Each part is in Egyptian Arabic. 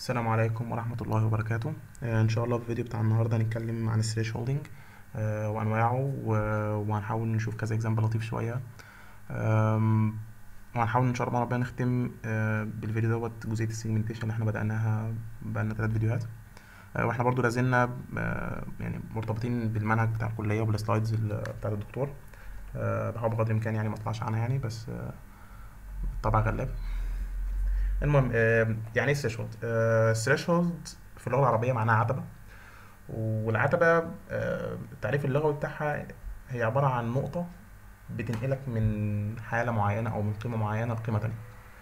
السلام عليكم ورحمة الله وبركاته آه، إن شاء الله في الفيديو بتاع النهاردة هنتكلم عن الثريش هولدنج وأنواعه و- وهنحاول نشوف كذا إكزامبل لطيف شوية آم، وهنحاول إن شاء الله ربنا نختم آه، بالفيديو دوت جزئية السيجمنتيشن اللي احنا بدأناها بقالنا تلات فيديوهات آه، واحنا برضو لازلنا آه، يعني مرتبطين بالمنهج بتاع الكلية وبالسلايدز ال- بتاعت الدكتور آه، بحاول بقدر الإمكان يعني ما أطلعش عنها يعني بس آه، طبعا غلاب المهم آه، يعني ايه ثريشولد؟ الثريشولد في اللغه العربيه معناها عتبه والعتبه آه، التعريف اللغوي بتاعها هي عباره عن نقطه بتنقلك من حاله معينه او من قيمه معينه لقيمه تانية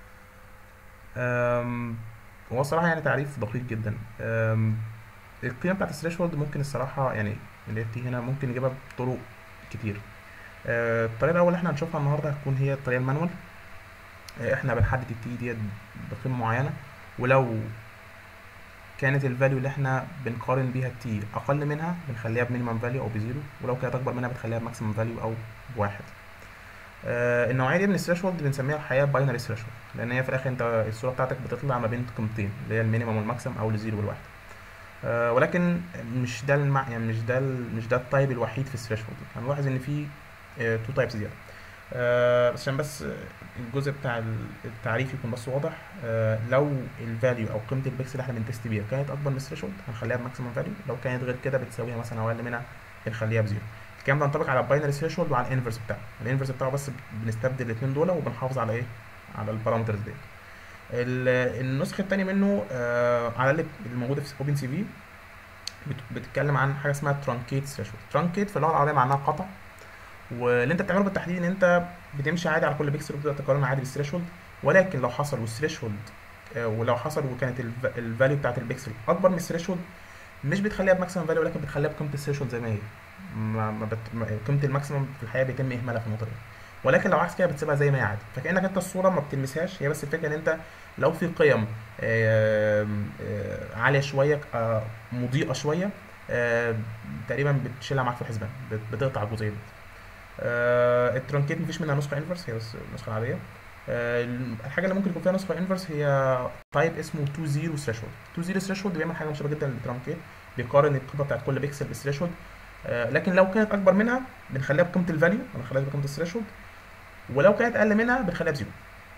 آم، هو الصراحه يعني تعريف دقيق جدا آم، القيمه بتاعت الثريشولد ممكن الصراحه يعني اللي هي بتيجي هنا ممكن نجيبها بطرق كتير آه، الطريقه الاول اللي احنا هنشوفها النهارده هتكون هي الطريقه المانوال آه، احنا بنحدد التي ديت بقيمه معينه ولو كانت الفاليو اللي احنا بنقارن بيها التي اقل منها بنخليها بمينيمم فاليو او بزيرو ولو كانت اكبر منها بتخليها بماكسيمم فاليو او بواحد آه النوعيه دي من الثريشولد بنسميها الحقيقه باينري ثريشولد لان هي في الاخر انت الصوره بتاعتك بتطلع ما بين قيمتين اللي هي المينيمم والماكسيمم او الزيرو والواحد آه ولكن مش ده المع... يعني مش ده ال... مش ده التايب الوحيد في الثريشولد هنلاحظ ان في تو تايبس زياده آه بس عشان بس آه، الجزء بتاع ال- التعريف يكون بس واضح آه لو الفاليو او قيمه البكسل اللي احنا بنتست بيها كانت اكبر من الثريشولد هنخليها بماكسيمم فاليو لو كانت غير كده بتساويها مثلا او اقل منها بنخليها بزيرو الكلام ده ينطبق على الباينري ثريشولد وعلى الانفرس بتاعه الانفرس بتاعه بس بنستبدل الاثنين دول وبنحافظ على ايه على البارامترز دي ال- النسخه الثانيه منه آه على اللي الموجوده في اوبن سي في بتتكلم عن حاجه اسمها ترانكيت ثريشولد ترانكيت في اللغه العربيه معناها قطع واللي انت بتعمله بالتحديد ان انت بتمشي عادي على كل بيكسل وتبدا تقارن عادي بالثريشولد ولكن لو حصل والثريشولد آه، ولو حصل وكانت الفاليو بتاعت البيكسل اكبر من الثريشولد مش بتخليها بماكسيمم فاليو ولكن بتخليها بقيمه الثريشولد زي ما هي ما ما بت... ما- قيمه الماكسيمم في الحقيقه بيتم اهمالها في النقطه دي ولكن لو عكس كده بتسيبها زي ما هي عادي فكانك انت الصوره ما بتلمسهاش هي بس الفكره ان انت لو في قيم آه، آه، عاليه شويه آه، مضيئه شويه آه، تقريبا بتشيلها معاك في الحسبان بت- بتقطع الجزئيه دي آه، الترانكيت مفيش منها نسخه انفرس هي بس النسخه العاديه آه، الحاجه اللي ممكن يكون فيها نسخه انفرس هي تايب اسمه 2 0 ثريشولد 2 0 ثريشولد بيعمل حاجه مشابهه جدا للترانكيت بيقارن القيمه بتاعت كل بيكسل بالثريشولد آه، لكن لو كانت اكبر منها بنخليها بقيمه الفاليو ما بنخليهاش بقيمه الثريشولد ولو كانت اقل منها بنخليها بزيرو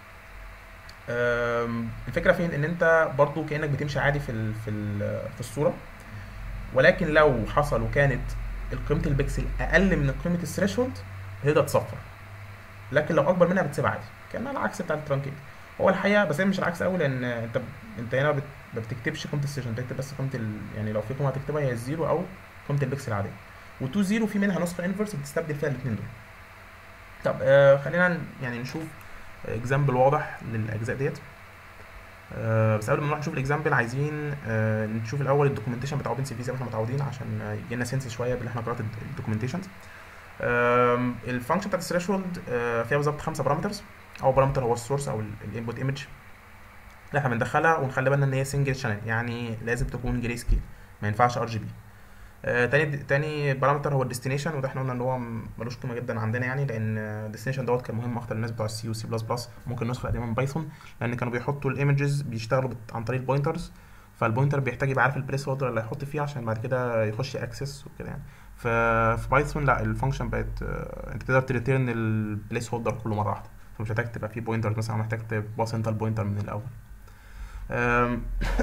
آم، الفكره فين ان انت برضو كانك بتمشي عادي في ال في ال في الصوره ولكن لو حصل وكانت قيمه البكسل اقل من قيمه الثريشولد تقدر تصفر لكن لو اكبر منها بتسيبها عادي كانها العكس بتاع الترانكيت هو الحقيقه بس هي مش العكس قوي لان انت انت هنا بت- ما بتكتبش قيمه الثريشولد بتكتب بس قيمه ال... يعني لو في قيمه هتكتبها هي الزيرو او قيمه البكسل العاديه و2 0 في منها نسخه انفرس بتستبدل فيها الاثنين دول طب آه خلينا ن- يعني نشوف اكزامبل واضح للاجزاء ديت آه بس قبل ما نروح نشوف الاكزامبل عايزين آه نشوف الاول الدوكيومنتيشن بتاع اوبن سي في زي ما احنا متعودين عشان آه، يجي لنا سنس شويه باللي احنا قرات الدوكيومنتيشنز الفانكشن بتاعت الثريشولد فيها بالظبط خمسه بارامترز اول بارامتر هو السورس او الانبوت ايمج اللي احنا بندخلها ونخلي بالنا ان هي سنجل شانل يعني لازم تكون جري سكيل ما ينفعش ار جي بي تاني تاني بارامتر هو الديستنيشن وده احنا قلنا ان هو م- ملوش قيمه جدا عندنا يعني لان الديستنيشن دوت كان مهم اكتر للناس بتوع السي وسي بلس بلس ممكن النسخه القديمه من بايثون لان كانوا بيحطوا الايمجز بيشتغلوا بت- عن طريق البوينترز فالبوينتر بيحتاج يبقى عارف البليس هولدر اللي هيحط فيه عشان بعد كده يخش اكسس وكده يعني ف- في بايثون لا الفانكشن بقت آه، انت تقدر تريتيرن البليس هولدر كله مره واحده فمش محتاج تبقى فيه بوينتر مثلا محتاج تباص انت البوينتر من الاول أم،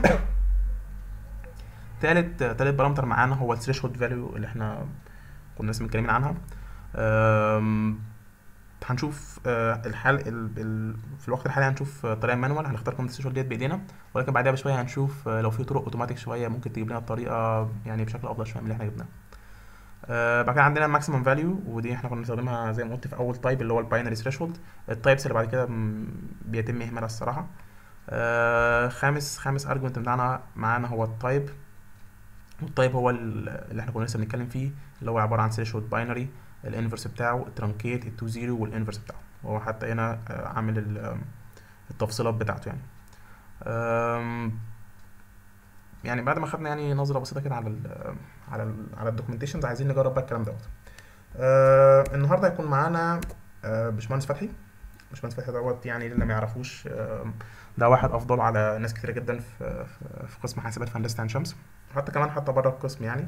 تالت تالت بارامتر معانا هو الثريشولد فاليو اللي احنا كنا لسه متكلمين عنها أم، هنشوف آه، الحال ال... ال... في الوقت الحالي هنشوف آه، طريقه مانوال هنختار قيمه الثريشولد ديت بايدينا ولكن بعدها بشويه هنشوف آه، لو في طرق اوتوماتيك شويه ممكن تجيب لنا الطريقه يعني بشكل افضل شويه من اللي احنا جبناه آه، بعد كده عندنا الماكسيمم فاليو ودي احنا كنا بنستخدمها زي ما قلت في اول تايب اللي هو الباينري ثريشولد التايبس اللي بعد كده م- بيتم اهمالها الصراحه آه، خامس خامس ارجمنت بتاعنا معانا هو التايب والتايب هو ال- اللي احنا كنا لسه بنتكلم فيه اللي هو عباره عن ثريشولد باينري الانفرس بتاعه الترانكيت ال 2 0 والانفرس بتاعه هو حتى هنا آه، عامل ال- التفصيلات بتاعته يعني آم، يعني بعد ما خدنا يعني نظره بسيطه كده على ال على ال على الدوكيومنتيشنز عايزين نجرب بقى الكلام دوت آه النهارده هيكون معانا آه باشمهندس فتحي باشمهندس فتحي دوت يعني اللي ما يعرفوش آم، ده واحد افضل على ناس كتيره جدا في في في قسم حاسبات في هندسه عين شمس حتى كمان حتى بره القسم يعني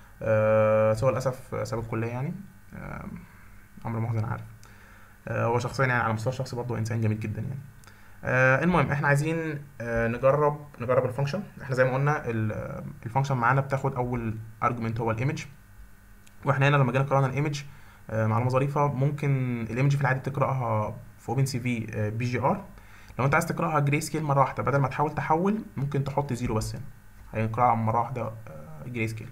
آه، بس هو للاسف ساب الكليه يعني آم، امر محزن عارف آه، هو شخصيا يعني على المستوى الشخصي برضه انسان جميل جدا يعني آه، المهم احنا عايزين آه، نجرب نجرب الفانكشن احنا زي ما قلنا الفانكشن معانا بتاخد اول ارجيومنت هو الايمج واحنا هنا لما جينا قرانا الايمج آه، معلومه ظريفه ممكن الايمج في العادي تقراها في اوبن سي في بي جي ار لو انت عايز تقراها جري سكيل مره واحده بدل ما تحاول تحول ممكن تحط زيرو بس هنا هيقراها مره واحده جري سكيل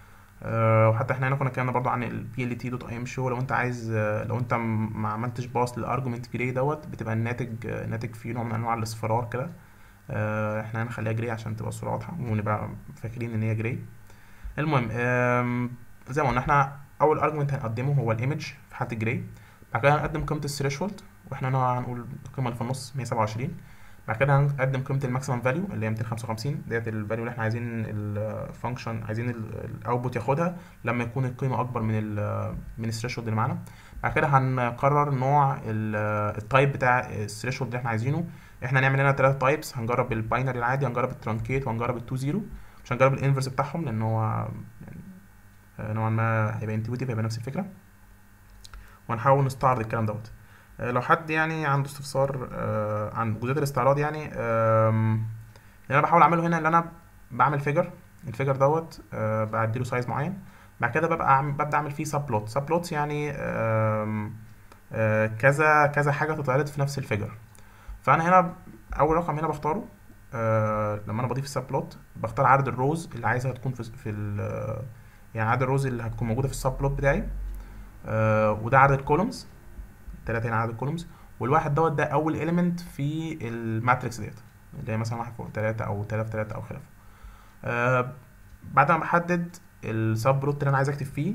آه، وحتى احنا هنا كنا اتكلمنا برضو عن البي ال تي دوت اي ام شو لو انت عايز آه، لو انت م- ما عملتش باص للارجيومنت جري دوت بتبقى الناتج آه، ناتج فيه نوع من انواع الاصفرار كده آه، احنا هنخليها جري عشان تبقى الصوره واضحه ونبقى فاكرين ان هي جري المهم آم، زي ما قلنا احنا اول ارجيومنت هنقدمه هو الايمج في حاله جراي بعد كده هنقدم قيمه الثريشولد واحنا هنا هنقول القيمه اللي في النص 127 بعد كده هنقدم قيمه الماكسيمم فاليو اللي هي 255 ديت الفاليو اللي احنا عايزين الفانكشن عايزين الاوتبوت ياخدها لما يكون القيمه اكبر من ال من الثريشولد اللي معانا بعد كده هنقرر نوع التايب بتاع الثريشولد اللي احنا عايزينه احنا هنعمل هنا ثلاثة تايبس هنجرب الباينري العادي هنجرب الترانكيت وهنجرب التو زيرو مش هنجرب الانفرس بتاعهم لان هو يعني آه، نوعا ما هيبقى انتويتيف هيبقى نفس الفكره وهنحاول نستعرض الكلام دوت آه، لو حد يعني عنده استفسار آه، عن جزئيه الاستعراض يعني آم، اللي انا بحاول اعمله هنا ان انا بعمل فيجر الفيجر دوت آه، بديله سايز معين بعد كده ببقى أعمل ببدا اعمل فيه سب بلوت سب بلوتس يعني آم، آه، كذا كذا حاجه تتعرض في نفس الفيجر فانا هنا اول رقم هنا بختاره آه لما انا بضيف السب بلوت بختار عدد الروز اللي عايزها تكون في في ال- يعني عدد الروز اللي هتكون موجوده في السب بلوت بتاعي آه وده عدد الكولومز التلاتة هنا عدد الكولومز والواحد دوت ده اول اليمنت في الماتريكس ديت اللي هي مثلا واحد فوق تلاتة او تلاتة في تلاتة او خلافه آه بعد ما بحدد السب بلوت اللي انا عايز اكتب فيه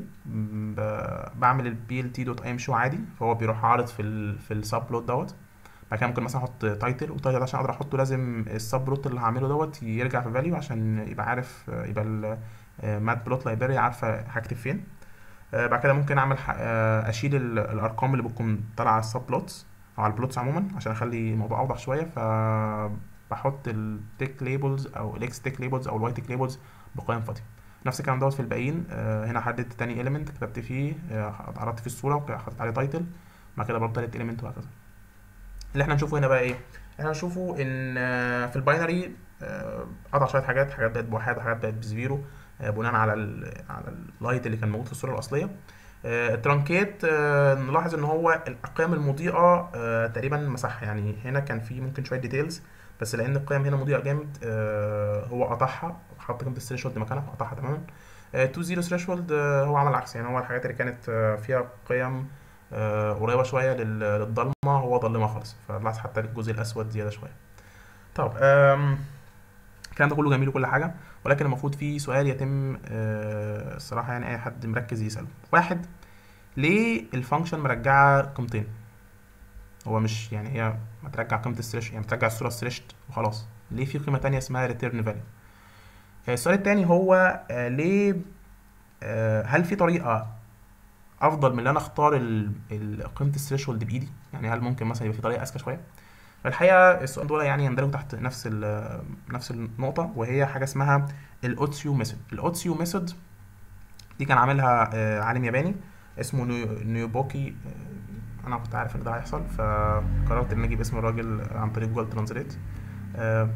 ب- بعمل البي ال تي دوت اي ام شو عادي فهو بيروح عارض في ال في السب بلوت دوت بعد كده ممكن مثلا احط تايتل والتايتل ده عشان اقدر احطه لازم السب بلوت اللي هعمله دوت يرجع في فاليو عشان يبقى عارف يبقى المات بلوت لايبراري عارفه هكتب فين آه، بعد كده ممكن اعمل ح- آه، اشيل ال- الارقام اللي بتكون طالعه على السب بلوتس او على البلوتس عموما عشان اخلي الموضوع اوضح شويه فبحط التيك ليبلز او الاكس تيك ليبلز او الواي تيك ليبلز بقيم فاضيه نفس الكلام دوت في الباقيين آه، هنا حددت تاني element كتبت فيه آه، عرضت فيه الصوره وحطيت عليه تايتل بعد كده برضه تالت element وهكذا اللي احنا هنشوفه هنا بقى ايه احنا هنشوفه ان آه، في الباينري آه، قطع شويه حاجات حاجات بقت بواحد وحاجات بقت بزيرو آه، بناء على ال على اللايت اللي كان موجود في الصوره الاصليه آه، الترانكيت آه، نلاحظ ان هو الاقيام المضيئه آه، تقريبا مسحها يعني هنا كان في ممكن شويه ديتيلز بس لان القيم هنا مضيئه جامد آه، هو قطعها وحط قيمه الثريشولد مكانها قطعها تماما 2 0 ثريشولد هو عمل العكس يعني هو الحاجات اللي كانت آه، فيها قيم آه، قريبه شويه لل- للضلمه هو ضلمها خالص فلاحظ حتى الجزء الاسود زياده شويه طب آم، الكلام ده كله جميل وكل حاجه ولكن المفروض في سؤال يتم آه، الصراحه يعني اي حد مركز يساله واحد ليه الفانكشن مرجعه قيمتين هو مش يعني هي ما ترجع قيمه الثريش يعني بترجع الصوره الثريشت وخلاص ليه في قيمه تانية اسمها ريتيرن فاليو السؤال التاني هو آه، ليه آه، هل في طريقه افضل من ان انا اختار ال- ال- قيمه الثريشولد بايدي يعني هل ممكن مثلا يبقى في طريقه اذكى شويه الحقيقه السؤال دول يعني يندرجوا تحت نفس ال- نفس النقطه وهي حاجه اسمها الاوتسيو ميثود الاوتسيو ميثود دي كان عاملها آه، عالم ياباني اسمه نيو- نيوبوكي آه، انا كنت عارف ان ده هيحصل فقررت ان اجيب اسم الراجل عن طريق جوجل ترانزليت آه،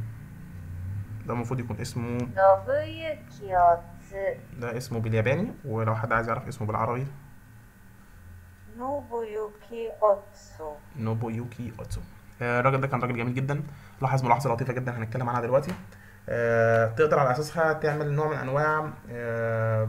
ده المفروض يكون اسمه 信行をつ ده اسمه بالياباني ولو حد عايز يعرف اسمه بالعربي 信行おつ نوبو يوكي اوتسو آه، الراجل ده كان راجل جميل جدا لاحظ ملاحظه لطيفه جدا هنتكلم عنها دلوقتي آه، تقدر على اساسها تعمل نوع من انواع آه،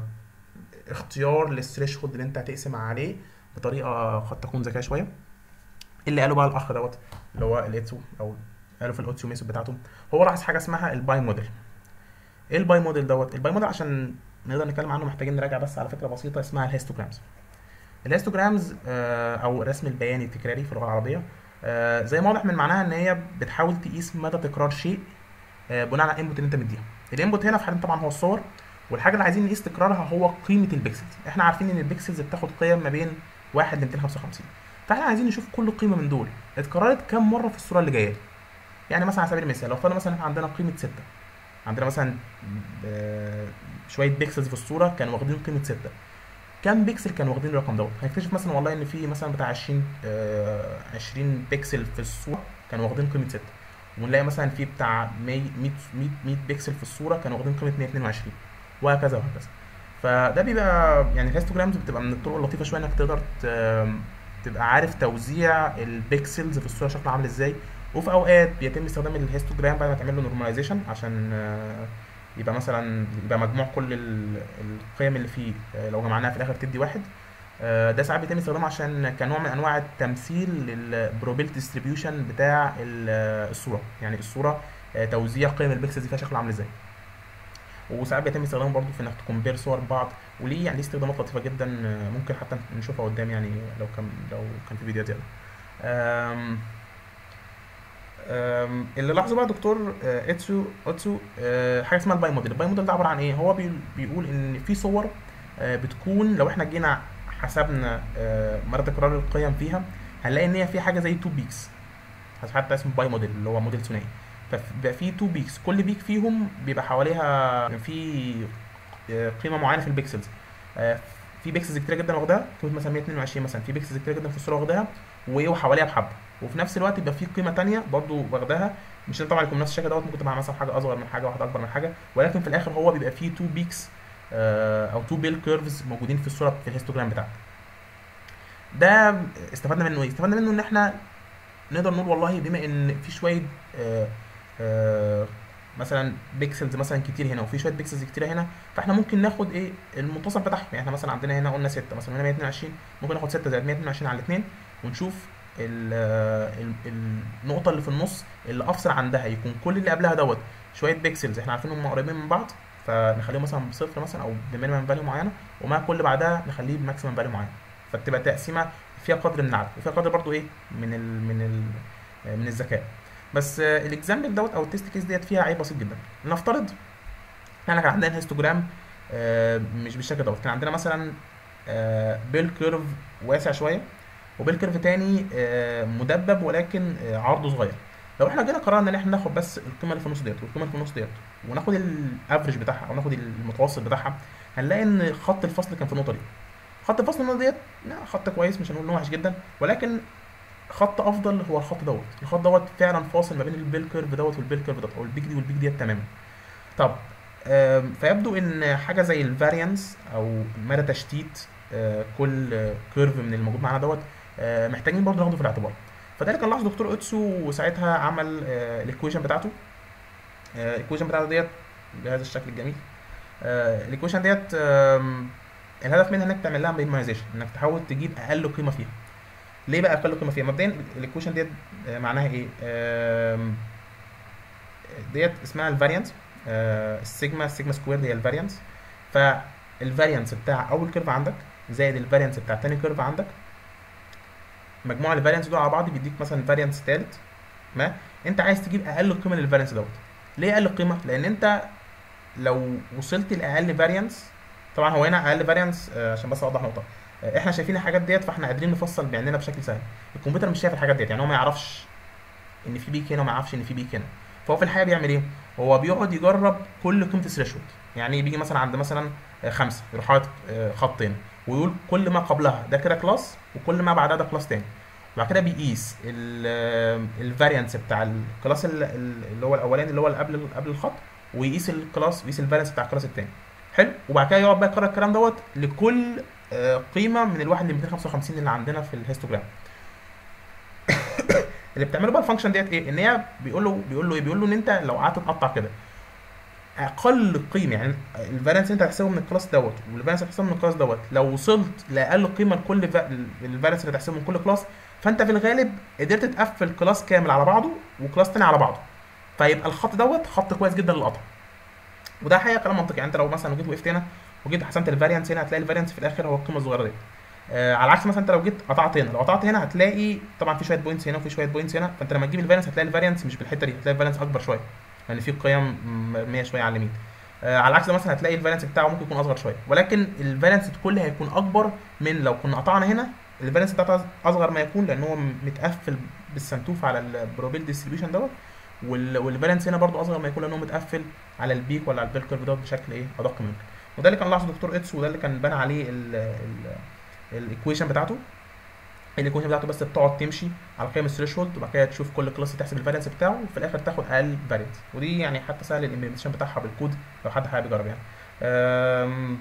اختيار للثريشولد اللي انت هتقسم عليه بطريقه قد تكون ذكيه شويه اللي قاله بقى الاخ دوت اللي هو الاتسو او قالوا في الاوتسيو ميثود بتاعته هو لاحظ حاجه اسمها الباي موديل ايه الباي موديل دوت الباي موديل عشان نقدر نتكلم عنه محتاجين نراجع بس على فكره بسيطه اسمها الهيستوجرامز الهيستوجرامز آه، او الرسم البياني التكراري في اللغه العربيه آه، زي ما واضح من معناها ان هي بتحاول تقيس مدى تكرار شيء آه، بناء على الانبوت اللي انت مديها الانبوت هنا في حالة طبعا هو الصور والحاجه اللي عايزين نقيس تكرارها هو قيمه البكسلز احنا عارفين ان البكسلز بتاخد قيم ما بين 1 ل 255 فاحنا عايزين نشوف كل قيمه من دول اتكررت كام مره في الصوره اللي جايه لي يعني مثلا على سبيل المثال لو افترضنا مثلا احنا عندنا قيمه 6 عندنا مثلا آه، شويه بيكسلز في الصوره كانوا واخدين قيمه 6 كام بيكسل كانوا واخدين الرقم دوت هنكتشف مثلا والله ان في مثلا بتاع 20 آه، 20 بيكسل في الصوره كانوا واخدين قيمه 6 ونلاقي مثلا في بتاع 100 100 100 100 بيكسل في الصوره كانوا واخدين قيمه 122 وهكذا وهكذا فده بيبقى يعني الهيستوجرامز بتبقى من الطرق اللطيفه شويه انك تقدر ت- تبقى عارف توزيع البيكسلز في الصوره شكلها عامل ازاي وفي اوقات بيتم استخدام الهيستوجرام بعد ما تعمل له نورماليزيشن عشان آه، يبقى مثلا يبقى مجموع كل ال- القيم اللي فيه آه، لو جمعناها في الاخر تدي واحد آه، ده ساعات بيتم استخدامه عشان كنوع من انواع التمثيل للبروبابيلتي ديستريبيوشن بتاع ال- آه، الصوره يعني الصوره آه، توزيع قيم البيكسلز فيها شكله عامل ازاي وساعات بيتم استخدامه برضه في انك تكمبير صور ببعض وليه يعني ليه استخدامات لطيفه جدا آه، ممكن حتى نشوفها قدام يعني لو كان لو كان في فيديوهات زياده أم أم اللي لاحظه بقى دكتور آه، اتسو اتسو آه، حاجه اسمها الباي موديل الباي موديل ده عباره عن ايه هو بيقول- بيقول ان في صور آه، بتكون لو احنا جينا حسبنا آه، مدى تكرار القيم فيها هنلاقي ان هي في حاجه زي تو بيكس حتى اسمه باي موديل اللي هو موديل ثنائي فبيبقى في تو بيكس كل بيك فيهم بيبقى حواليها في آه، قيمه معينه في البيكسلز آه، في بيكسلز كتير جدا واخداها قيمه مثلا 122 مثلا في بيكسلز كتير جدا في الصوره واخداها وايه وحواليها بحبه وفي نفس الوقت يبقى في قيمه تانية برضو واخداها مش لازم طبعا يكون نفس الشكل دوت ممكن تبقى مثلا حاجه اصغر من حاجه واحده اكبر من حاجه ولكن في الاخر هو بيبقى فيه تو بيكس او تو بيل كيرفز موجودين في الصوره في الهيستوجرام بتاعك ده استفدنا منه ايه استفدنا منه ان احنا نقدر نقول والله بما ان في شويه آه، آه، مثلا بيكسلز مثلا كتير هنا وفي شويه بيكسلز كتير هنا فاحنا ممكن ناخد ايه المنتصف بتاعهم يعني احنا مثلا عندنا هنا قلنا 6 مثلا هنا 122 ممكن ناخد 6 زائد 122 على الاثنين ونشوف ال ال النقطه اللي في النص اللي افصل عندها يكون كل اللي قبلها دوت شويه بيكسلز احنا عارفين هم قريبين من بعض فنخليهم مثلا بصفر مثلا او بمينيمم فاليو معينه ومع كل بعدها نخليه بماكسيمم فاليو معين فتبقى تقسيمه فيها قدر من العدد وفيها قدر برضو ايه من ال من ال من الذكاء بس الاكزامبل دوت او التست كيس ديت فيها عيب بسيط جدا نفترض احنا كان عندنا هيستوجرام آه، مش بالشكل دوت كان عندنا مثلا بيل كيرف واسع شويه وبيل كيرف تاني آه، مدبب ولكن آه، عرضه صغير لو احنا جينا قررنا ان احنا ناخد بس القيمه اللي في النص ديت والقيمه اللي في النص ديت وناخد الافرج بتاعها او ناخد المتوسط بتاعها هنلاقي ان خط الفصل كان في النقطه دي خط الفصل النقطه ديت لا خط كويس مش هنقول انه وحش جدا ولكن خط افضل هو الخط دوت الخط دوت فعلا فاصل ما بين البيل كيرف دوت والبيل كيرف دوت او البيك دي والبيك ديت تماما طب آم، فيبدو ان حاجه زي الفاريانس او مدى تشتيت آه، كل كيرف من الموجود معانا دوت آه، محتاجين برضه ناخده في الاعتبار فده اللي كان لاحظ دكتور اوتسو وساعتها عمل الايكويشن بتاعته الايكويشن بتاعته ديت بهذا الشكل الجميل الايكويشن ديت آم، الهدف منها انك تعمل لها مينيمايزيشن انك تحاول تجيب اقل قيمه فيها ليه بقى اقل قيمه فيها مبدئيا الايكويشن ديت آه، معناها ايه آم، ديت اسمها الفاريانس السيجما السيجما سكوير هي الفاريانس فالفاريانس بتاع اول كيرف عندك زائد الفاريانس بتاع تاني كيرف عندك مجموع الفاريانس دول على بعض بيديك مثلا فاريانس تالت ما انت عايز تجيب اقل قيمه للفاريانس دوت ليه اقل قيمه لان انت لو وصلت لاقل فاريانس طبعا هو هنا اقل فاريانس عشان بس اوضح نقطه آه، احنا شايفين الحاجات ديت فاحنا قادرين نفصل بعيننا بشكل سهل الكمبيوتر مش شايف الحاجات ديت يعني هو ما يعرفش ان في بيك هنا وما يعرفش ان في بيك هنا فهو في الحقيقه بيعمل ايه هو بيقعد يجرب كل قيمه الثريشولد يعني بيجي مثلا عند مثلا آه، خمسه يروح حاطط آه، خطين ويقول كل ما قبلها ده كده كلاس وكل ما بعدها ده كلاس تاني وبعد كده بيقيس الفاريانس بتاع الكلاس ال- ال- اللي هو الاولاني اللي هو اللي قبل قبل الخط ويقيس الكلاس ويقيس الفاريانس بتاع الكلاس التاني حلو وبعد كده يقعد بقى يكرر الكلام دوت لكل آه، قيمه من الواحد ل 255 اللي عندنا في الهيستوجرام اللي بتعمله بقى الفانكشن ديت ايه ان هي بيقول له بيقول له ايه بيقول له ان انت لو قعدت تقطع كده اقل قيمه يعني الفاريانس انت هتحسبه من الكلاس دوت والفاريانس هتحسبه من الكلاس دوت لو وصلت لاقل قيمه لكل الفاريانس اللي هتحسبه من كل كلاس فانت في الغالب قدرت تقفل كلاس كامل على بعضه وكلاس تاني على بعضه فيبقى الخط دوت خط كويس جدا للقطع وده حقيقه كلام منطقي يعني انت لو مثلا جيت وقفت هنا وجيت حسبت الفاريانس هنا هتلاقي الفاريانس في الاخر هو القيمه الصغيره دي آه على عكس مثلا انت لو جيت قطعت هنا لو قطعت هنا هتلاقي طبعا في شويه بوينتس هنا وفي شويه بوينتس هنا فانت لما تجيب الفاريانس هتلاقي الفاريانس مش بالحته دي هتلاقي الفاريانس اكبر شويه لان يعني في قيم مرميه شويه على اليمين آه على العكس مثلا هتلاقي الفالنس بتاعه ممكن يكون اصغر شويه ولكن الفالنس كله هيكون اكبر من لو كنا قطعنا هنا الفالنس بتاعته اصغر ما يكون لان هو متقفل بالسنتوف على البروبيل ديستريبيوشن دوت وال- والفالنس هنا برضو اصغر ما يكون لان هو متقفل على البيك ولا على البيل كيرف دوت بشكل ايه ادق ممكن وده اللي كان لاحظه دكتور اتس وده اللي كان بان عليه الايكويشن بتاعته الايكويشن بتاعته بس بتقعد تمشي على قيم الثريشولد وبعد كده تشوف كل كلاس تحسب الفارينس بتاعه وفي الاخر تاخد اقل فارينس ودي يعني حتى سهل الامبلمنتيشن بتاعها بالكود لو حد حابب يجرب يعني أم...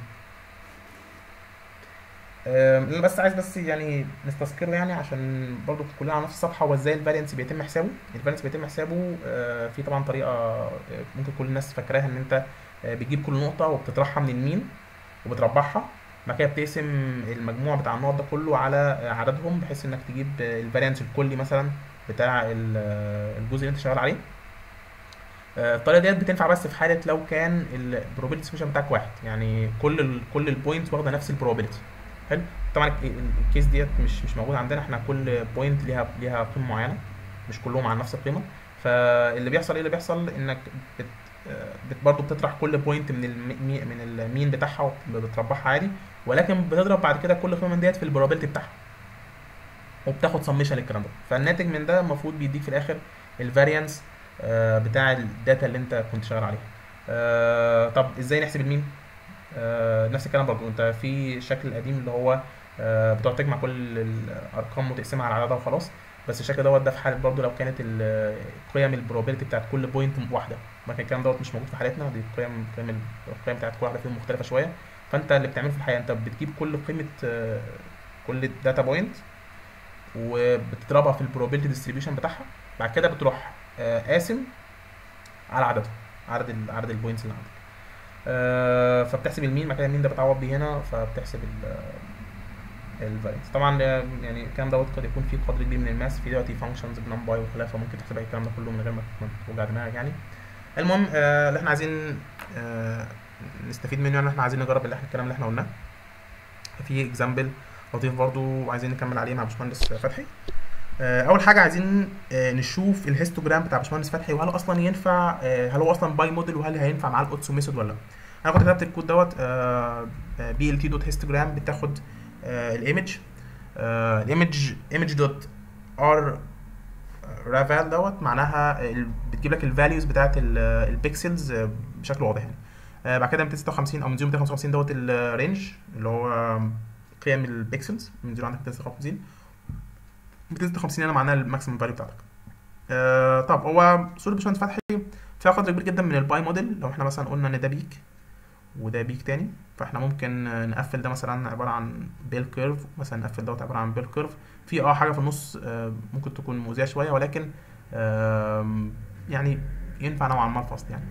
أم... أنا بس عايز بس يعني نستذكره يعني عشان برضو كلنا على نفس الصفحه هو ازاي الفارينس بيتم حسابه الفارينس بيتم حسابه آه، في طبعا طريقه آه، ممكن كل الناس فاكراها ان انت آه، بتجيب كل نقطه وبتطرحها من المين وبتربحها بعد كده بتقسم المجموع بتاع النقط ده كله على عددهم بحيث انك تجيب الفاريانس الكلي مثلا بتاع ال- الجزء اللي انت شغال عليه آه، الطريقه ديت بتنفع بس في حاله لو كان البروبابيلتي سيشن بتاعك واحد يعني كل ال كل البوينتس واخده نفس البروبابيلتي حلو طبعا ال- ال- الكيس ديت مش مش موجود عندنا احنا كل بوينت ليها ليها قيمه معينه مش كلهم على نفس القيمه فاللي بيحصل ايه اللي بيحصل انك بت آه، بت برضه بتطرح كل بوينت من المي من المين بتاعها وبتربحها عادي ولكن بتضرب بعد كده كل قيمه من ديت في البروبابيلتي بتاعها وبتاخد سميشن للكلام ده فالناتج من ده المفروض بيديك في الاخر الفاريانس بتاع الداتا اللي انت كنت شغال عليها آه، طب ازاي نحسب المين آه، نفس الكلام برضو انت في الشكل القديم اللي هو آه، بتقعد تجمع كل الارقام وتقسمها على عددها وخلاص بس الشكل دوت ده في حاله برضو لو كانت ال- قيم البروبابيلتي بتاعت كل بوينت واحده لكن الكلام دوت مش موجود في حالتنا دي قيم قيم القيم بتاعت كل واحده فيهم مختلفه شويه فانت اللي بتعمله في الحقيقه انت بتجيب كل قيمه آه، كل داتا بوينت وبتضربها في البروبابيلتي ديستريبيوشن بتاعها بعد كده بتروح آه، قاسم على عددهم عدد ال- عدد البوينتس اللي عندك آه، فبتحسب المين بعد كده المين ده بتعوض بيه هنا فبتحسب الفارينس طبعا آه، يعني الكلام دوت قد يكون فيه قدر كبير من الماس في دلوقتي فانكشنز بنمباي وخلافه ممكن تحسب أي الكلام ده كله من غير ما ما توجع دماغك يعني المهم آه، اللي احنا عايزين آه، نستفيد منه يعني احنا عايزين نجرب اللي احنا الكلام اللي احنا قلناه في اكزامبل لطيف برضو عايزين نكمل عليه مع باشمهندس فتحي آه، اول حاجه عايزين آه، نشوف الهيستوجرام بتاع باشمهندس فتحي وهل اصلا ينفع آه، هل هو اصلا باي موديل وهل هينفع معاه الاوتسو ميثود ولا لا انا كنت كتبت الكود دوت بي ال تي دوت هيستوجرام بتاخد الايمج الايمج ايمج دوت ار رافال دوت معناها ال- بتجيب لك الفاليوز بتاعت البيكسلز بشكل واضح يعني آه، بعد كده 256 او من 0 255 دوت الرينج اللي هو قيم البيكسلز من 0 عندك 256 256 هنا معناها الماكسيمم فاليو بتاعتك آه طب هو صورة باشمهندس فتحي فيها قدر كبير جدا من الباي موديل لو احنا مثلا قلنا ان ده بيك وده بيك تاني فاحنا ممكن آه، نقفل ده مثلا عبارة عن بيل كيرف مثلا نقفل دوت عبارة عن بيل كيرف في اه حاجة في النص آه ممكن تكون مؤذية شوية ولكن آم، يعني ينفع نوعا ما الفصل يعني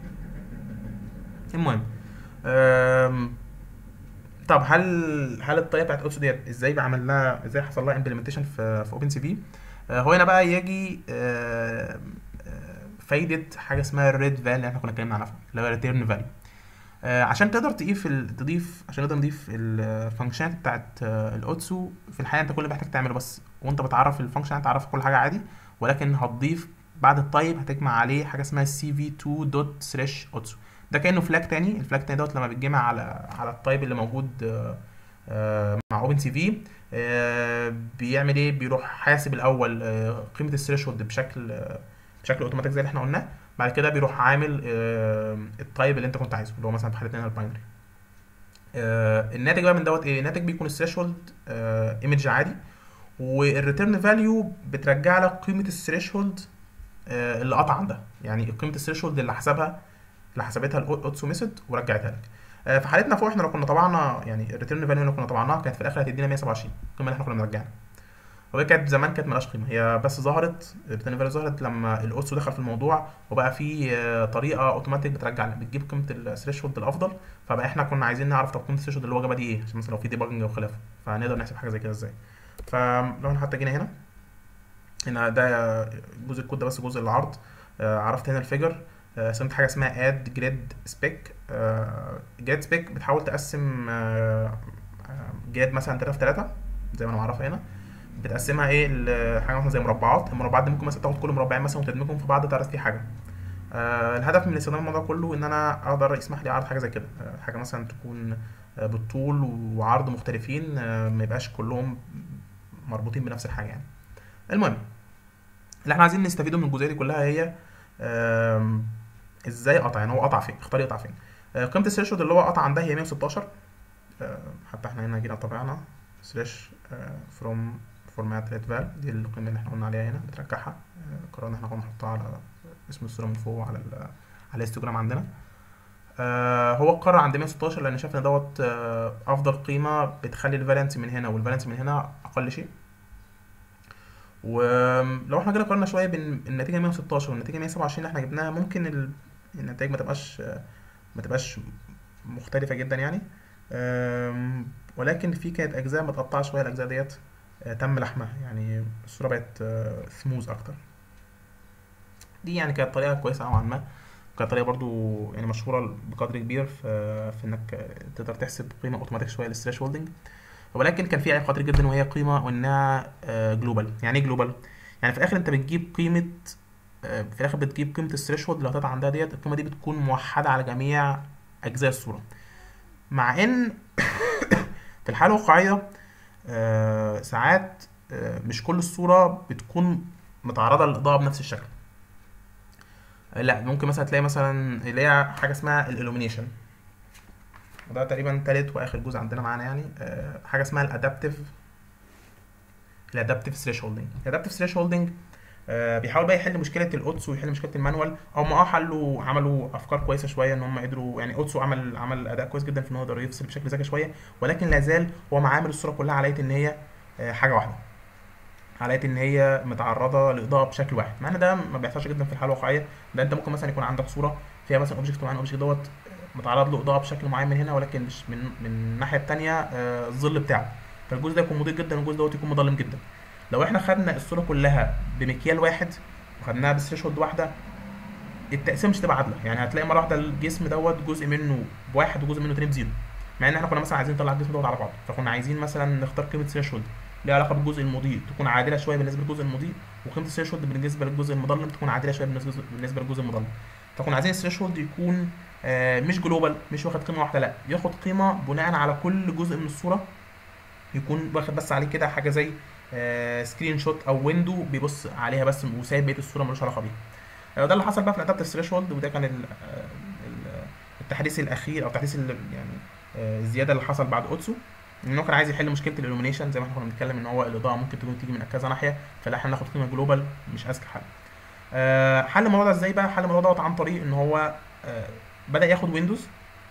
المهم آم، طب هل هل الطريقه بتاعت اوتسو ديت ازاي بعمل لها ازاي حصل لها امبلمنتيشن في في اوبن سي في هو هنا بقى يجي آه، آه، فايده حاجه اسمها الريد فال اللي احنا كنا اتكلمنا عنها اللي هو ريتيرن فاليو عشان تقدر تضيف ال- تضيف عشان نقدر نضيف الفانكشنات بتاعت آه، الاوتسو في الحقيقه انت كل اللي محتاج تعمله بس وانت بتعرف الفانكشن هتعرف كل حاجه عادي ولكن هتضيف بعد التايب هتجمع عليه حاجه اسمها سي في 2 دوت سلاش اوتسو ده كانه فلاج تاني الفلاج تاني دوت لما بيتجمع على على التايب اللي موجود آه، آه، مع اوبن سي في بيعمل ايه بيروح حاسب الاول آه، قيمه الثريشولد بشكل آه، بشكل اوتوماتيك زي اللي احنا قلناه بعد كده بيروح عامل آه، التايب اللي انت كنت عايزه اللي هو مثلا في حالتنا الباينري الناتج بقى من دوت ايه الناتج بيكون الثريشولد ايمج عادي والريتيرن فاليو بترجع لك قيمه الثريشولد اللي قطع عندها يعني قيمه الثريشولد اللي حسبها اللي حسبتها الاوتسو ميثود ورجعتها لك آه، في حالتنا فوق احنا لو كنا طبعنا يعني الريتيرن فاليو اللي كنا طبعناها كانت في الاخر هتدينا 127 القيمه اللي احنا كنا بنرجعها وهي كانت زمان كانت ملهاش قيمه هي بس ظهرت الريتيرن فاليو ظهرت لما الاوتسو دخل في الموضوع وبقى في آه، طريقه اوتوماتيك بترجع بتجيب قيمه الثريشولد الافضل فبقى احنا كنا عايزين نعرف طب قيمه الثريشولد اللي هو جابها دي ايه عشان مثلا لو في ديباجنج او خلافه فهنقدر نحسب حاجه زي كده ازاي فلو احنا حتى جينا هنا هنا ده جزء الكود ده بس جزء العرض آه، عرفت هنا الفيجر آه، سميت حاجه اسمها اد جريد سبيك جريد سبيك بتحاول تقسم جريد مثلا 3 في 3 زي ما انا معرفها هنا بتقسمها ايه لحاجه مثلا زي مربعات المربعات دي ممكن مثلا تاخد كل مربعين مثلا وتدمجهم في بعض تعرف فيه حاجه آه، الهدف من استخدام الموضوع كله ان انا اقدر يسمح لي اعرض حاجه زي كده آه، حاجه مثلا تكون آه، بالطول وعرض مختلفين آه، ما يبقاش كلهم مربوطين بنفس الحاجه يعني المهم اللي احنا عايزين نستفيده من الجزئيه دي كلها هي آم، ازاي قطع يعني هو قطع فين اختار يقطع فين آه، قيمه الثريشولد اللي هو قطع عندها هي 116 آه، حتى احنا هنا جينا طبعنا سلاش فروم فورمات ريد فال دي القيمه اللي احنا قلنا عليها هنا بترجعها آه، قررنا احنا كنا نحطها على اسم الصوره من فوق على ال- على الانستجرام عندنا آه، هو قرر عند 116 لان شاف ان دوت آه، افضل قيمه بتخلي الفالنس من هنا والفالنس من هنا اقل شيء ولو احنا جينا قارنا شويه بين النتيجه 116 والنتيجه 127 اللي احنا جبناها ممكن ال- النتائج ما تبقاش ما تبقاش مختلفه جدا يعني أم، ولكن في كانت اجزاء متقطعه شويه الاجزاء ديت آه، تم لحمها يعني الصوره بقت ثموز اكتر دي يعني كانت طريقه كويسه نوعا ما كانت طريقه برضو يعني مشهوره بقدر كبير في في انك تقدر تحسب قيمه اوتوماتيك شويه للثريش هولدنج ولكن كان في عيب خطير جدا وهي قيمه وانها جلوبال يعني ايه جلوبال يعني في الاخر انت بتجيب قيمه آه، في الاخر بتجيب قيمه الثريش هولد اللي هتقطع عندها ديت القيمه دي بتكون موحده على جميع اجزاء الصوره مع ان في الحاله الواقعيه آه، ساعات آه، مش كل الصوره بتكون متعرضه للاضاءه بنفس الشكل آه، لا ممكن مثلا تلاقي مثلا اللي هي حاجه اسمها الالومينيشن وده تقريبا تالت واخر جزء عندنا معانا يعني آه، حاجه اسمها الادابتيف الادابتيف ثريش هولدنج الادابتيف ثريش هولدنج بيحاول بقى يحل مشكله الاوتسو ويحل مشكله المانوال او ما اه حلوا عملوا افكار كويسه شويه ان هم قدروا يعني اوتسو عمل عمل اداء كويس جدا في ان هو يقدر يفصل بشكل ذكي شويه ولكن لا زال هو معامل الصوره كلها على ان هي آه، حاجه واحده على ان هي متعرضه لاضاءه بشكل واحد مع ان ده ما بيحصلش جدا في الحاله الواقعيه ده انت ممكن مثلا يكون عندك صوره فيها مثلا اوبجكت معين الاوبجكت دوت متعرض له اضاءه بشكل معين من هنا ولكن مش من من الناحيه التانيه آه، الظل بتاعه فالجزء ده يكون مضيء جدا والجزء دوت يكون مظلم جدا لو احنا خدنا الصوره كلها بمكيال واحد وخدناها بثريشولد واحده التقسيم مش هتبقى عادله يعني هتلاقي مره واحده الجسم دوت جزء منه بواحد وجزء منه تاني بزيرو مع ان احنا كنا مثلا عايزين نطلع الجسم دوت على بعضه فكنا عايزين مثلا نختار قيمه ثريشولد ليها علاقه بالجزء المضيء تكون عادله شويه بالنسبه للجزء المضيء وقيمه الثريشولد بالنسبه للجزء المظلم تكون عادله شويه بالنسبه بالنسبه للجزء المظلم فكنا عايزين الثريشولد يكون آه، مش جلوبال مش واخد قيمه واحده لا ياخد قيمه بناء على كل جزء من الصوره يكون واخد بس عليه كده حاجه زي سكرين شوت او ويندو بيبص عليها بس وسايب بقيه الصوره ملوش علاقه بيها آه، وده اللي حصل بقى في الادابتيف ثريشولد وده كان ال- آه، ال- التحديث الاخير او التحديث اللي يعني آه، الزياده اللي حصل بعد اوتسو ان هو كان عايز يحل مشكله الالومينيشن زي ما احنا كنا بنتكلم ان هو الاضاءه ممكن تكون تيجي من كذا ناحيه فلا احنا ناخد قيمه جلوبال مش اذكى حل آه، حل الموضوع ده ازاي بقى حل الموضوع دوت عن طريق ان هو آه، بدا ياخد ويندوز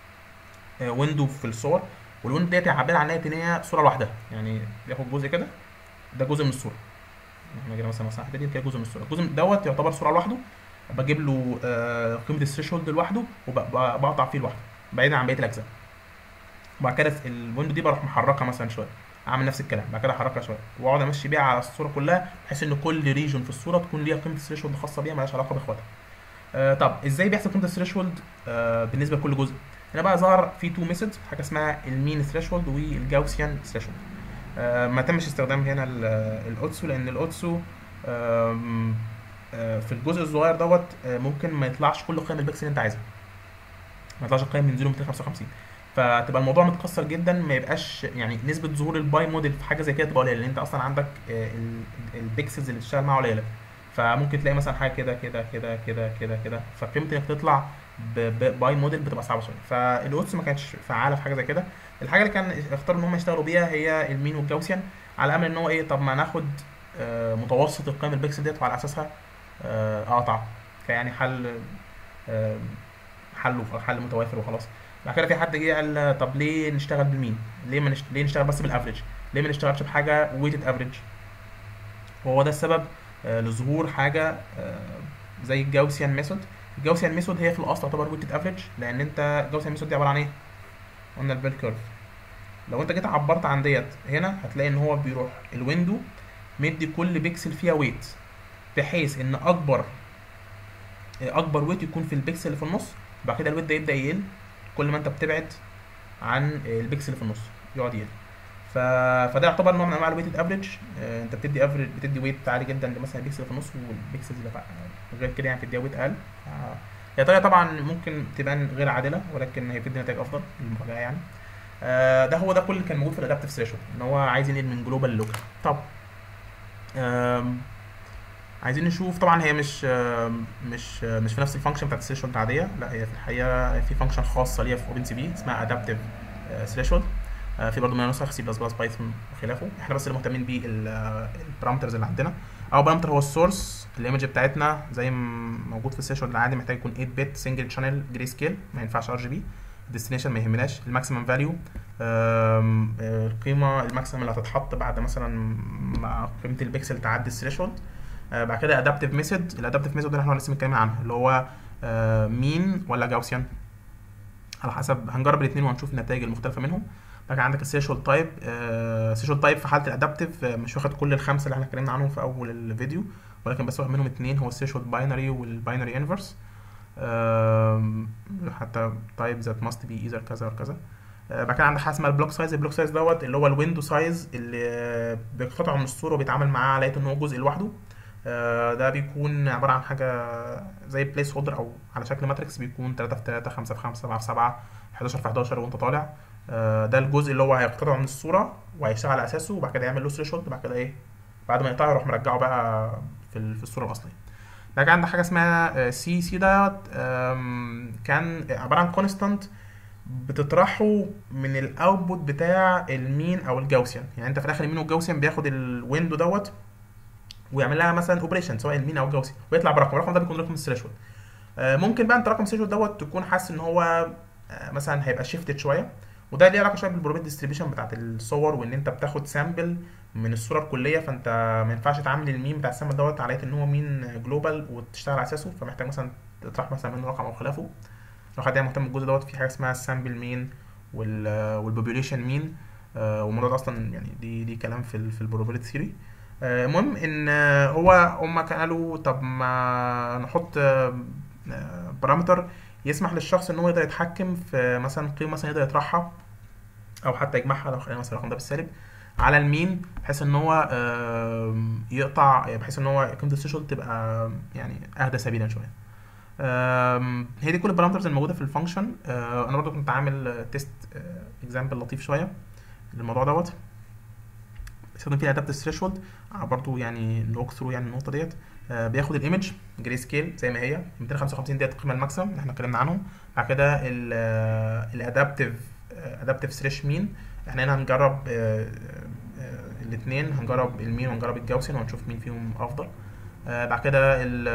ويندو في الصور والويندو ديت عباره عن ان هي صوره لوحدها يعني بياخد جزء كده ده جزء من الصوره احنا جينا مثلا مثلا دي كده جزء من الصوره الجزء دوت يعتبر صوره لوحده بجيب له آه، قيمه الثريشولد لوحده وبقطع فيه لوحده بعيدا عن بقيه الاجزاء وبعد كده في الويندو دي بروح محركها مثلا شويه اعمل نفس الكلام بعد كده احركها شويه واقعد امشي بيها على الصوره كلها بحيث ان كل ريجون في الصوره تكون ليها قيمه الثريشولد خاصه بيها مالهاش علاقه باخواتها آه طب ازاي بيحسب قيمه الثريشولد آه بالنسبه لكل جزء هنا بقى ظهر في تو ميثود حاجه اسمها المين ثريشولد والجاوسيان ثريشولد آه ما تمش استخدام هنا ال- الاوتسو لان الاوتسو آم، آه، في الجزء الصغير دوت آه، ممكن ما يطلعش كل قيم البكسل اللي انت عايزها ما يطلعش القيم من 0 ل 255 فتبقى الموضوع متكسر جدا ما يبقاش يعني نسبه ظهور الباي موديل في حاجه زي كده تبقى قليله لان انت اصلا عندك آه، ال- البكسلز اللي بتشتغل معاها قليله فممكن تلاقي مثلا حاجه كده كده كده كده كده كده فقيمه انك تطلع ب- ب- باي موديل بتبقى صعبه شويه فالاوتس ما كانتش فعاله في حاجه زي كده الحاجه اللي كان اختاروا ان هم يشتغلوا بيها هي المين والجاوسيان على امل ان هو ايه طب ما ناخد آه، متوسط القيم البكسل ديت وعلى اساسها آه، اقطع فيعني حل آه، حل حل متوافر وخلاص بعد كده في حد جه قال طب ليه نشتغل بالمين ليه ما نشت... ليه نشتغل بس بالافريج ليه ما نشتغلش بحاجه ويتد افريج وهو ده السبب آه، لظهور حاجه آه، زي الجاوسيان ميثود الجاوسيان ميثود هي في الاصل تعتبر ويتد افريج لان انت الجاوسيان ميثود دي عباره عن ايه قلنا البيل كيرف لو انت جيت عبرت عن ديت هنا هتلاقي ان هو بيروح الويندو مدي كل بيكسل فيها ويت بحيث ان اكبر اكبر ويت يكون في البيكسل اللي في النص بعد كده الويت ده يبدا يقل كل ما انت بتبعد عن البيكسل اللي في النص يقعد يقل ف... فده يعتبر نوع من انواع الويتد افريج انت بتدي افريج بتدي ويت عالي جدا لمثلا البيكسل اللي في النص والبيكسلز اللي في- غير كده يعني بتديها ويت اقل آه، هي طريقه طبعا ممكن تبان غير عادله ولكن هي بتدي نتائج افضل للمراجعه يعني آه، ده هو ده كل اللي كان موجود في الادابتيف ثريشولد ان هو عايز ينقل من جلوبال للوكال طب آم، عايزين نشوف طبعا هي مش آم، مش آم، مش في نفس الفانكشن بتاعت الثريشولد العاديه لا هي في الحقيقه في فانكشن خاصه ليها في اوبن سي بي اسمها ادابتيف ثريشولد في برضه منها نسخ سي بلس بلس بايثون وخلافه احنا بس اللي مهتمين بيه البارامترز اللي عندنا اول بارامتر هو السورس الايمج بتاعتنا زي ما موجود في الثريشولد العادي محتاج يكون 8 بت سنجل شانل جري سكيل ما ينفعش ار جي بي الديستنيشن ما يهمناش الماكسيمم فاليو القيمه الماكسيمم اللي هتتحط بعد مثلا ما قيمه البكسل تعدي الثريشولد آه، بعد كده ادابتيف ميثود الادابتيف ميثود اللي احنا لسه متكلمين عنها اللي هو مين ولا جاوسيان على حسب هنجرب الاثنين وهنشوف النتائج المختلفه منهم بعد كده عندك السيشوال تايب السيشوال تايب في حاله الادابتيف مش واخد كل الخمسه اللي احنا اتكلمنا عنهم في اول الفيديو ولكن بس واخد منهم اثنين هو السيشوال باينري والباينري انفرس حتى تايب ذات ماست بي ايذر كذا وكذا آه، بعد كده عندك حاجه اسمها البلوك سايز البلوك سايز دوت اللي هو الويندو سايز اللي بيقتطع من الصوره وبيتعامل معاه على ان هو جزء لوحده آه، ده بيكون عباره عن حاجه زي بليس هولدر او على شكل ماتريكس بيكون 3 في 3 5 في 5 7 في 7 11 في 11 وانت طالع آه، ده الجزء اللي هو هيقتطعه من الصوره وهيشتغل على اساسه وبعد كده يعمل له ثريشولد بعد كده ايه بعد ما يقطعه يروح مرجعه بقى في ال- في الصوره الاصليه بعد كده عندك حاجه اسمها سي سي دوت آم، كان عباره عن كونستانت بتطرحه من الاوتبوت بتاع المين او الجاوسيان يعني انت في الاخر المين والجاوسيان بياخد الويندو دوت ويعمل لها مثلا اوبريشن سواء المين او الجاوسيان ويطلع برقم الرقم ده بيكون رقم الثريشولد آه، ممكن بقى انت رقم الثريشولد دوت تكون حاسس ان هو آه، مثلا هيبقى شيفتد شويه وده ليه علاقه شويه بالبروبيت ديستريبيوشن بتاعت الصور وان انت بتاخد سامبل من الصوره الكليه فانت ما ينفعش تعامل المين بتاع السامبل دوت على ان هو مين جلوبال وتشتغل على اساسه فمحتاج مثلا تطرح مثلا منه رقم او خلافه لو حد يعني مهتم بالجزء دوت في حاجه اسمها السامبل مين والبوبوليشن مين والموضوع ده اصلا يعني دي دي كلام في ال في البروبابيلتي ثيوري المهم ان آه، هو هم قالوا طب ما نحط بارامتر يسمح للشخص ان هو يقدر يتحكم في مثلا قيمه مثلا يقدر يطرحها او حتى يجمعها لو خلينا مثلا الرقم ده بالسالب على المين بحيث ان هو آم، يقطع بحيث ان هو قيمه الثريشولد تبقى يعني اهدى سبيلا شويه آم، هي دي كل البارامترز الموجوده في الفانكشن انا برضو كنت عامل تيست اكزامبل لطيف شويه للموضوع دوت بستخدم فيه ادابتيف ثريشولد برضو يعني نوك ثرو يعني النقطه ديت آه، بياخد الايمج جري سكيل زي ما هي 255 ديت القيمه الماكسيمم اللي احنا اتكلمنا عنهم بعد كده الادابتيف ادابتيف ثريش مين احنا هنا هنجرب الاثنين هنجرب المين وهنجرب الجاوسين وهنشوف مين فيهم افضل آه، بعد كده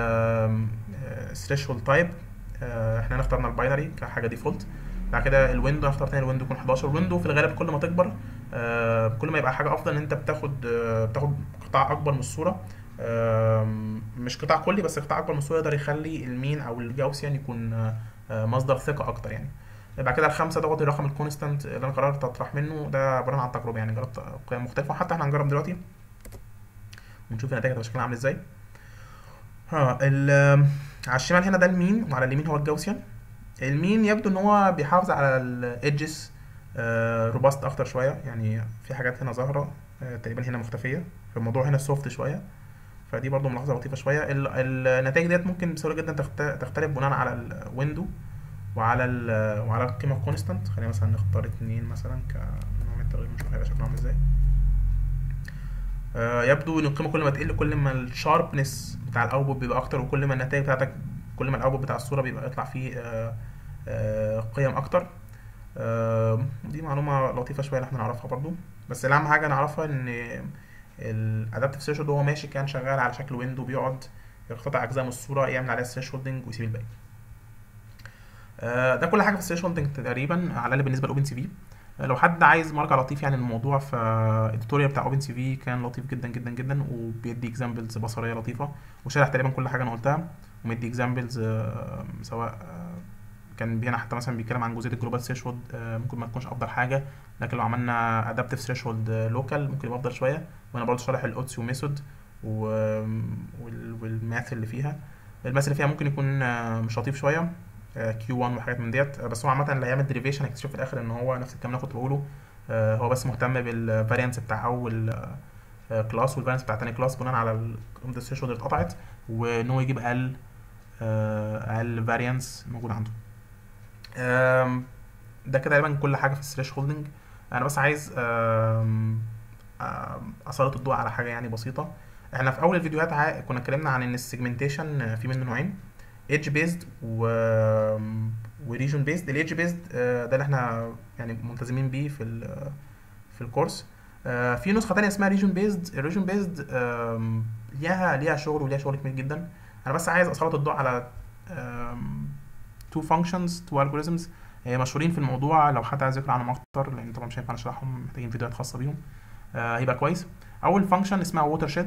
الثريشولد تايب احنا هنا اخترنا الباينري كحاجه ديفولت بعد كده الويندو هنختار تاني الويندو يكون 11 الويندو في الغالب كل ما تكبر آه، كل ما يبقى حاجه افضل ان انت بتاخد آه، بتاخد قطاع اكبر من الصوره آم، مش قطاع كلي بس قطاع اكبر من الصوره يقدر يخلي المين او الجاوسيان يكون آه، آه، مصدر ثقه اكتر يعني بعد كده الخمسه دوت الرقم الكونستانت اللي انا قررت اطرح منه ده عباره عن تجربه يعني جربت قيم مختلفه وحتى احنا هنجرب دلوقتي ونشوف النتائج هتبقى شكلها عامل ازاي ها ال- على الشمال هنا ده المين وعلى اليمين هو الجاوسيان المين يبدو ان هو بيحافظ على الايدجز روباست اكتر شويه يعني في حاجات هنا ظاهره آه، تقريبا هنا مختفيه فالموضوع هنا سوفت شويه فدي برضو ملاحظه لطيفه شويه ال- النتائج ديت ممكن بسهوله جدا تخت- تختلف بناء على الويندو وعلى ال وعلى القيمه الكونستانت خلينا مثلا نختار اتنين مثلا كنوع من التغيير نشوف هيبقى شكله عامل ازاي آه، يبدو ان القيمه كل ما تقل كل ما الشاربنس بتاع الاوتبوت بيبقى اكتر وكل ما النتائج بتاعتك كل ما الاوتبوت بتاع الصوره بيبقى يطلع فيه آه، آه، قيم اكتر آه، دي معلومه لطيفه شويه اللي احنا نعرفها برضو بس الاهم حاجه نعرفها ان الادابتيف ثريشولد وهو ماشي كان شغال على شكل ويندو بيقعد يقتطع اجزاء من الصوره يعمل عليها ثريشولدنج ويسيب الباقي آه، ده كل حاجه في الثريشولدنج تقريبا على الاقل بالنسبه لاوبن سي في لو حد عايز مرجع لطيف يعني الموضوع فالتوتوريال بتاع اوبن سي في كان لطيف جدا جدا جدا وبيدي اكزامبلز بصريه لطيفه وشارح تقريبا كل حاجه انا قلتها ومدي اكزامبلز سواء آه، كان هنا حتى مثلا بيتكلم عن جزئيه الجلوبال ثريشولد ممكن ما تكونش افضل حاجه لكن لو عملنا ادابتيف ثريشولد لوكال ممكن يبقى افضل شويه وانا برضه شارح الاوتسيو ميثود والماث اللي فيها الماث اللي فيها ممكن يكون آه، مش لطيف شويه كيو 1 وحاجات من ديت آه، بس هو عامه اللي هيعمل دريفيشن هيكتشف في الاخر ان هو نفس الكلام اللي أنا كنت بقوله آه، هو بس مهتم بالفاريانس بتاع اول كلاس والفاريانس بتاع تاني كلاس بناء على قيمه الثريشولد اللي اتقطعت وان هو يجيب اقل آه، اقل فاريانس موجود عنده آم، ده كده تقريبا كل حاجه في الثريش هولدنج انا بس عايز آم، آم، اسلط الضوء على حاجه يعني بسيطه احنا في اول الفيديوهات ع... كنا اتكلمنا عن ان السيجمنتيشن في منه نوعين ايدج بيزد و وريجون بيزد الايدج بيزد ده اللي احنا يعني ملتزمين بيه في ال... في الكورس آه، في نسخه تانية اسمها ريجون بيزد الريجون بيزد ليها ليها شغل وليها شغل كبير جدا انا بس عايز اسلط الضوء على تو فانكشنز تو الجوريزمز مشهورين في الموضوع لو حد عايز يقرا عنهم اكتر لان طبعا مش هينفع نشرحهم محتاجين فيديوهات خاصه بيهم آه، هيبقى كويس اول فانكشن اسمها ووتر شيد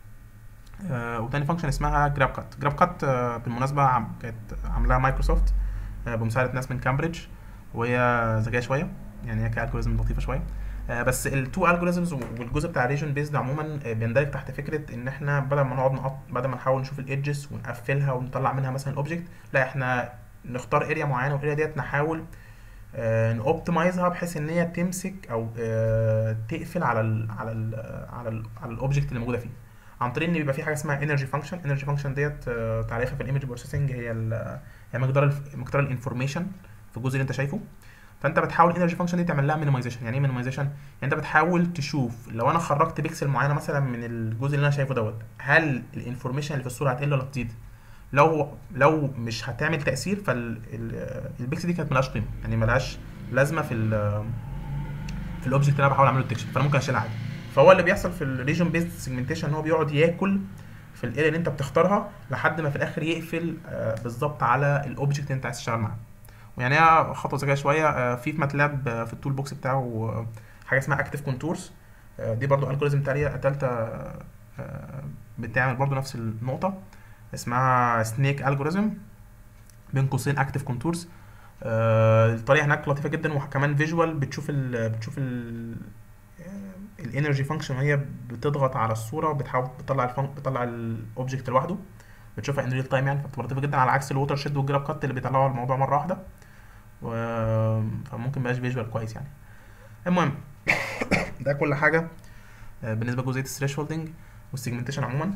وتاني فانكشن اسمها جراب كات جراب كات بالمناسبه عم كانت عاملاها مايكروسوفت آه، بمساعده ناس من كامبريدج وهي ذكيه شويه يعني هي كالجوريزم لطيفه شويه آه، بس التو الجوريزمز والجزء بتاع ريجن بيزد عموما آه، بيندرج تحت فكره ان احنا بدل ما نقعد نقط بدل ما نحاول نشوف الايدجز ونقفلها ونطلع منها مثلا الاوبجكت لا احنا نختار اريا معينه والاريا ديت نحاول نوبتمايزها بحيث ان هي تمسك او آه، تقفل على ال على ال على ال على الاوبجكت اللي موجوده فيه عن طريق ان بيبقى في حاجه اسمها انرجي فانكشن انرجي فانكشن ديت آه، تعريفها في الايمج بروسيسنج هي ال- هي مقدار الف- مقدار الانفورميشن في الجزء اللي انت شايفه فانت بتحاول الانرجي فانكشن دي تعمل لها مينيمايزيشن يعني ايه مينيمايزيشن يعني انت بتحاول تشوف لو انا خرجت بيكسل معينه مثلا من الجزء اللي انا شايفه دوت هل الانفورميشن اللي في الصوره هتقل ولا تزيد لو لو مش هتعمل تاثير فالبيكسل دي كانت ملهاش قيمه يعني ملهاش لازمه في ال في الاوبجكت اللي انا بحاول اعمله ديتكشن فانا ممكن اشيلها عادي فهو اللي بيحصل في الريجن بيزد سيجمنتيشن ان هو بيقعد ياكل في الاريا اللي انت بتختارها لحد ما في الاخر يقفل آه، بالظبط على الاوبجكت اللي انت عايز تشتغل معاه ويعني هي خطوه ذكيه شويه آه، في في ماتلاب آه، في التول بوكس بتاعه آه، حاجه اسمها اكتيف كونتورز دي برضو الجوريزم تانية تالتة آه، بتعمل برضو نفس النقطة اسمها سنيك الجوريزم بين قوسين اكتيف كونتورز الطريقة هناك لطيفة جدا وكمان فيجوال بتشوف ال بتشوف ال الانرجي فانكشن وهي بتضغط على الصورة بتحاول بتطلع الفن... بتطلع الاوبجكت لوحده بتشوفها ان ريل تايم يعني فبتبقى لطيفة جدا على عكس الووتر شيد والجراب كات اللي بيطلعوا الموضوع مرة واحدة و... فممكن مبقاش فيجوال كويس يعني المهم ده كل حاجة آه، بالنسبة لجزئية الثريشولدنج والسيجمنتيشن عموما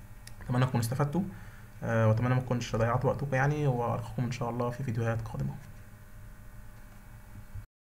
اتمنى تكونوا استفدتوا آه، واتمنى ما اكونش ضيعت وقتكم يعني والقاكم ان شاء الله في فيديوهات قادمة